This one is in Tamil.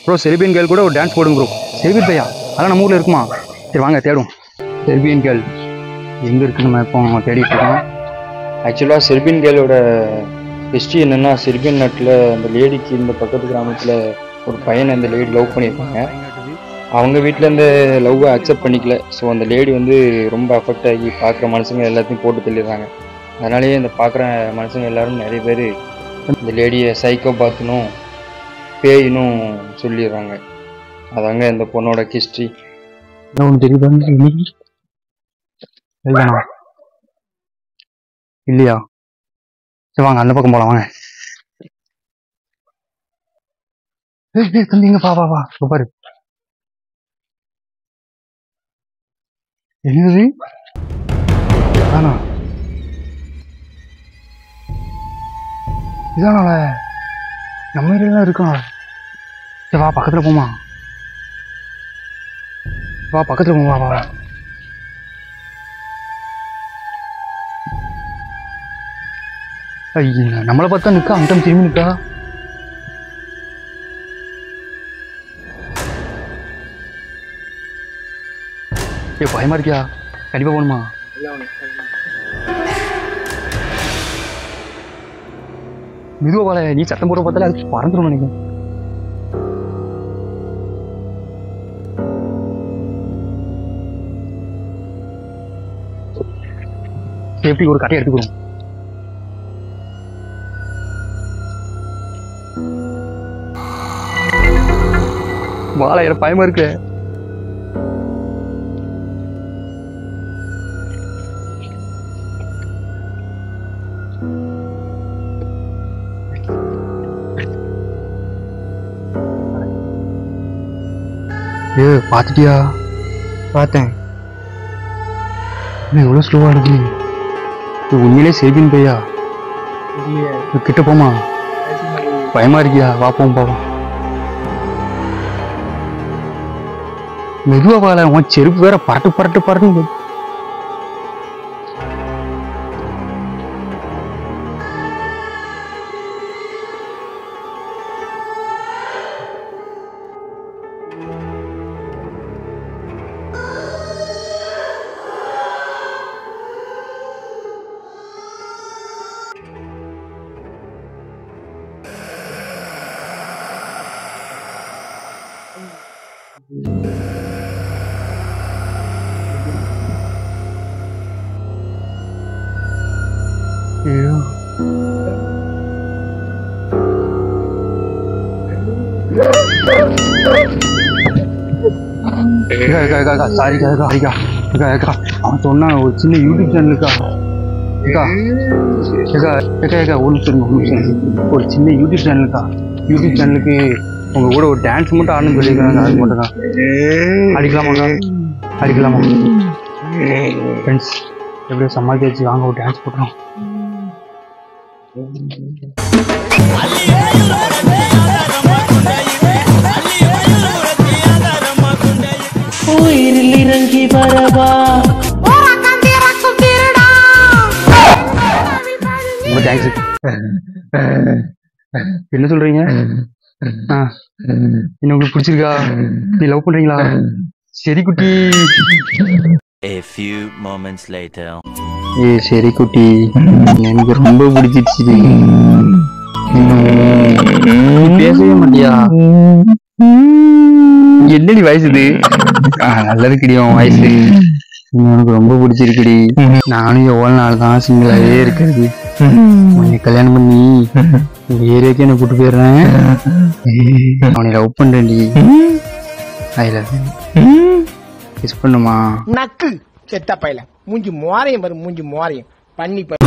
ப்ரோ செலிபியன் கேர்ள் கூட ஒரு டான்ஸ் போடுங்க ப்ரோ செலிபியன் பையா அதெல்லாம் நம்ம ஊரில் இருக்குமா சரி வாங்க தேடும் செலிபியன் கேர்ள் எங்கே இருக்கு நம்ம இப்போ தேடிட்டு இருக்கோம் ஆக்சுவலாக செர்பியன் கேர்ளோட ஹிஸ்ட்ரி என்னென்னா செர்பியன் நாட்டில் அந்த லேடிக்கு இந்த பக்கத்து கிராமத்தில் ஒரு பையனை அந்த லேடி லவ் பண்ணியிருப்பாங்க அவங்க வீட்டில் இந்த லவ்வை அக்செப்ட் பண்ணிக்கல ஸோ அந்த லேடி வந்து ரொம்ப அஃபெக்ட் ஆகி பார்க்குற மனுஷங்க எல்லாத்தையும் போட்டு தள்ளிடுறாங்க அதனாலேயே இந்த பார்க்குற மனுஷங்க எல்லாரும் நிறைய பேர் இந்த லேடியை சைக்கோ பாத்துனும் பேயினும் சொல்லிடுறாங்க அதாங்க இந்த பொண்ணோட ஹிஸ்ட்ரி என்ன ஒன்று தெரியுதா இல்லைண்ணா இல்லையா சரி வாங்க அந்த பக்கம் போலாம் வாங்க ஏய் ஏய் தம்பி இங்க பா வா வா இங்க பாரு என்னது அதானா இதானால நம்ம ஏரியாலாம் இருக்கான் சரி வா பக்கத்துல போமா வா பக்கத்துல போமா வா வா ஐயா நம்மளை பார்த்தா நிக்கா அந்த திரும்பி நிக்கா ஏ பயமா இருக்கியா கண்டிப்பா போகணுமா மெதுவா போல நீ சத்தம் போட பார்த்தாலே அது பறந்துடும் நினைக்கும் சேஃப்டி ஒரு கட்டையை எடுத்துக்கிறோம் வாழை எனக்கு பயமா இருக்கு ஏ பார்த்துட்டியா பார்த்தேன் இது எவ்வளோ ஸ்லோவாக இருக்கு இது உண்மையிலே செல்பின் பையா இது கிட்ட போமா பயமா இருக்கியா வா போம் போவோம் மெதுவா வாழ உன் செருப்பு வேற பரட்டு பரட்டு பரட்டு ஐயோ அக்கா, அக்கா, அக்கா, அக்கா, சாரிக்கா அக்கா சாரிக்கா அக்கா அக்கா அவன் சொன்னான் ஒரு சின்ன யூடியூப் சேனலுக்கா அக்கா அக்கா அக்கா அக்கா ஒரு நிமிஷம் இருங்க, ஒரு நிமிஷம் இருங்க. ஒரு சின்ன யூடியூப் சேனலுக்கா யூடியூப் சேனலுக்கு உங்க கூட ஒரு டான்ஸ் மட்டும் ஆடணும்னு சொல்லியிருக்காங்க அது மட்டும் தான் அடிக்கலாமாக்கா அடிக்கலாமா ஃப்ரெண்ட்ஸ் எப்படியோ சமாளிச்சு வாங்க ஒரு டான்ஸ் போட்டுரும் உயிரில் இறங்கி வரவா ரொம்ப தேங்க்ஸ் என்ன சொல்றீங்க ஆ என்ன உங்களுக்கு பிடிச்சிருக்கா நீ லவ் பண்றீங்களா சரி குட்டி A few moments later. ஏ சரி குட்டி எனக்கு ரொம்ப பிடிச்சிருச்சு நீ பேசவே மாட்டியா என்னடி வயசு இது ஆ, நல்லது கிடையும் வயசு எனக்கு ரொம்ப பிடிச்சிருக்குடி நானும் எவ்வளவு நாள் தான் சிங்கிளாவே இருக்கிறது உன்னை கல்யாணம் பண்ணி இந்த ஏரியாக்கே என்ன கூட்டு போயிடுறேன் அவனை லவ் பண்றேன்டி ஐ லவ் கிஸ் பண்ணுமா நக்கு செத்த பையல மூஞ்சி மோரையும் பாரு மூஞ்சி மோரையும் பண்ணி பாரு